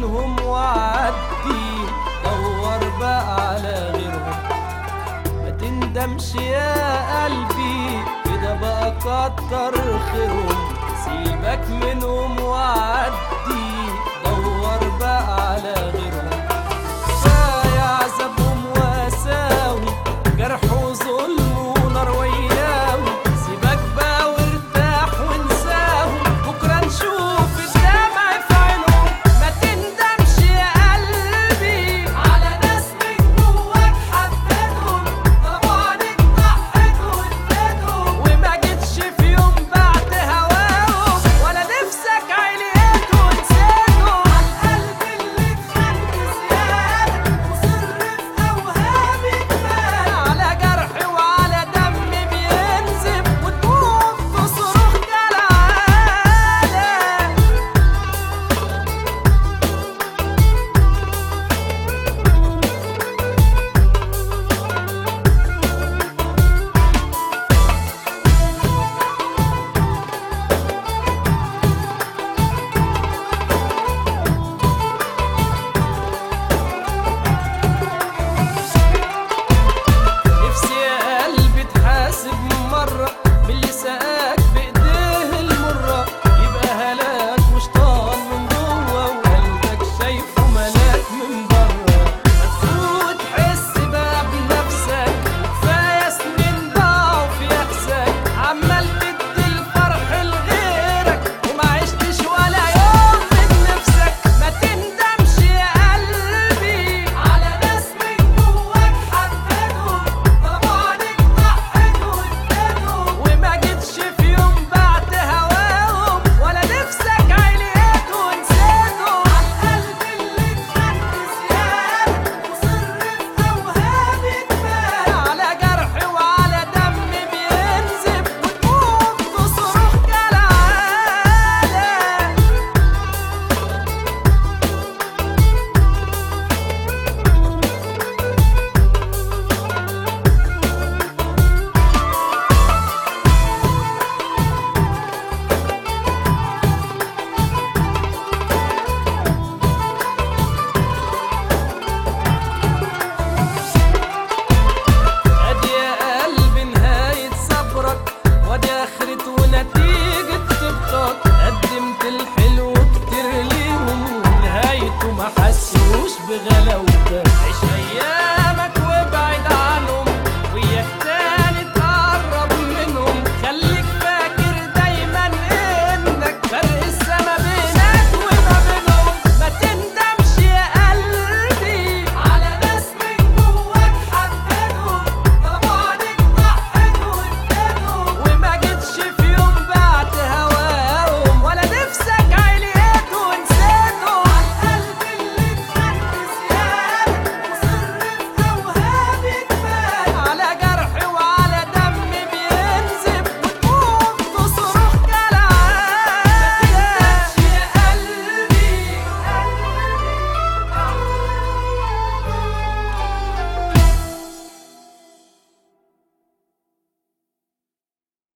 منهم وعدي دور بقى على غيرهم ما تندمش يا قلبي كده بقى كتر خيرهم سيبك منهم وعدي دور بقى على غيرهم كفاية عذابهم وقساوي جرح وظلم ونار وياهم سيبك بقى وارتاح وانساهم بكرة نشوف الدمع في عينهم ما تندمش يا قلبي على ناس من جواك حبيتهم طلبوا عليك ضحيت واديتهم وما جيتش في يوم بعد هواهم ولا نفسك عليت ونسيتهم عالقلب اللي اتخنق زيادة وصر في أوهامي كفاية على جرح وعلى دم بينزف وتموت في صروخ كالعادة نفسي يا قلبي تحاسب مرة باللي سقاك بإيديه المرة يبقى هلاك وشطان من جوه وقلبك شايفه ملاك من بره هتفوت تحس بقى بنفسك كفاية سنين ضاعوا في يأسك عمال تدي الفرح لغيرك وما عشتش ولا يوم من نفسك ما تندمش يا قلبي على ناس من جواك حبيتهم طلبوا عليك ضحيت واديتهم وما جيتش في يوم بعد هواهم ولا نفسك عليت ونسيتهم عالقلب اللي اتخنق زيادة وصر في أوهامي كفاية على جرح وعلى دم بينزف وتموت في صروخ كالعادة ادي يا قلبي نهاية صبرك وادي اخرة ونتيجة طبطك قدمت الحلو كتير ليهم ونهايته ما حسوش بغلاوة